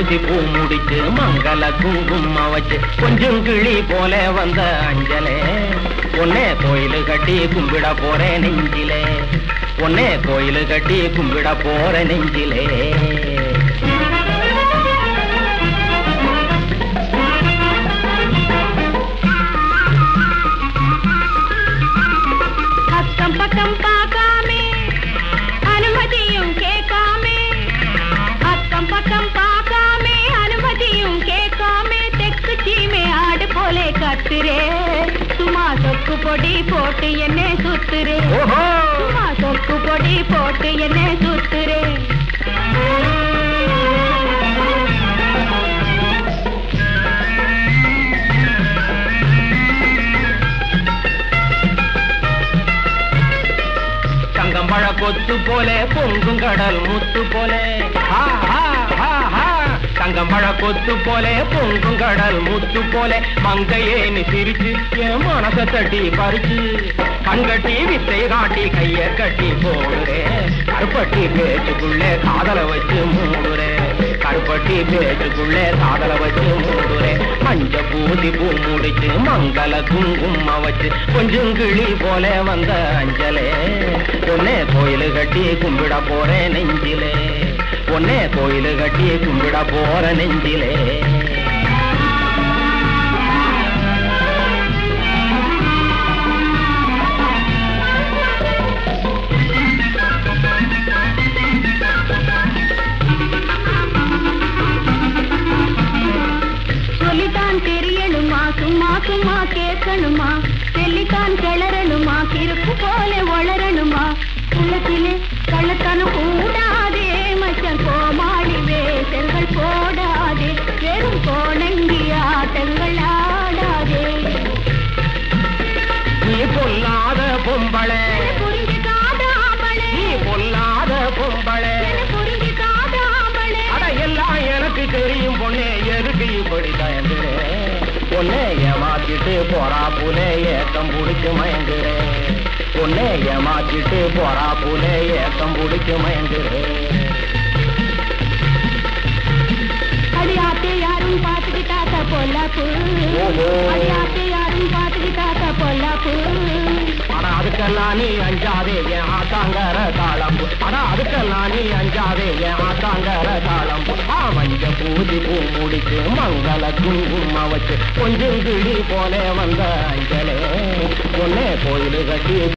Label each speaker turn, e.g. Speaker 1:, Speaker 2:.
Speaker 1: பூதி பூ முடிச்சு மங்கள குங்கும வச்சு கொஞ்சம் கிளி போல வந்த அஞ்சலே உன்னே கோயிலு கட்டி கும்பிட போறேன் நெஞ்சிலே உன்னே கோயிலு கட்டி கும்பிட போற நெஞ்சிலே
Speaker 2: அக்கம் பக்கம் பார்க்காமே அனுமதியும் கேட்காமே அக்கம் பக்கம் பார்க்காமே அனுமதியும் கேட்காமே தெக்கு சீமை ஆடு போலே கத்துரே சும்மா சொக்கு பொடி போட்டு என்ன சுத்துரே
Speaker 1: ஓஹோ
Speaker 2: சும்மா சொக்கு பொடி போட்டு என்ன சுத்துரே
Speaker 1: தங்கம்பழ கொத்து போல பொங்கும் கடல் முத்து போல ஆ, ஆ, ஆ, ஆ. தங்கம்பழ கொத்து போல பொங்கும் கடல் முத்து போல மங்கையே நீ சிரிச்சு என் மனச தட்டி பறிச்சு கண்கட்டி வித்தை காட்டி கைய கட்டி போடுறே கருப்பட்டி பேச்சுக்குள்ளே காதல வச்சு மூடுறே கருப்பட்டி பேச்சுக்குள்ளே காதல வச்சு மூடுறே மஞ்ச பூதி பூ முடிச்சு மங்கள குங்கும வச்சு கொஞ்சம் கிளி போல வந்த அஞ்சலே பொன்னே கோயிலு கட்டி கும்பிட போறேன் நெஞ்சிலே பொன்னே கோயிலு கட்டி கும்பிட போற நெஞ்சிலே
Speaker 2: சொல்லித்தான் தெரியணுமா சும்மா சும்மா கேட்கணுமா சொல்லித்தான் கிளறணுமா கிறுக்கு போல வளரணுமா உள்ளத்திலே கள்ளத்தனம் கூடாதே மச்சன் கோமாளி வேசர்கள் போடாதே வெறும் கோணங்கி ஆட்டங்கள் ஆடாதே
Speaker 1: நீ பொல்லாத பொம்பளை
Speaker 2: புரிஞ்சுக்காத ஆம்பளே
Speaker 1: நீ பொல்லாத பொம்பளை
Speaker 2: புரிஞ்சுக்காத ஆம்பளே
Speaker 1: அட எல்லாம் எனக்கு தெரியும் பொண்ணே எதுக்கு இப்படி தயங்குறே பொண்ணே ஏமாத்திட்டு போறா புலே ஏக்கம் புடிச்சு மயங்குறே பொண்ணே ஏமாத்திட்டு போறா புலே ஏக்கம் புடிச்சு மயங்குறே
Speaker 2: அடியாத்தே யாரும் பார்த்துக்கிட்டாக்க பொல்லாப்பு
Speaker 1: ஓஹோ.
Speaker 2: அடியாத்தே யாரும் பார்த்துக்கிட்டாக்க பொல்லாப்பு
Speaker 1: ஆனா அதுக்கெல்லாம் நீ அஞ்சாதே என் ஆத்தாங்கர தாளம்பு ஆனா அதுக்கெல்லாம் நீ அஞ்சாதே என் ஆத்தாங்கர தாளம்பு ஆ மஞ்ச பூதி பூ முடிச்சு மங்கள குங்கும வச்சு கொஞ்சம் கிளி போல வந்த அஞ்சலே பொண்ணே கோயிலு கட்டி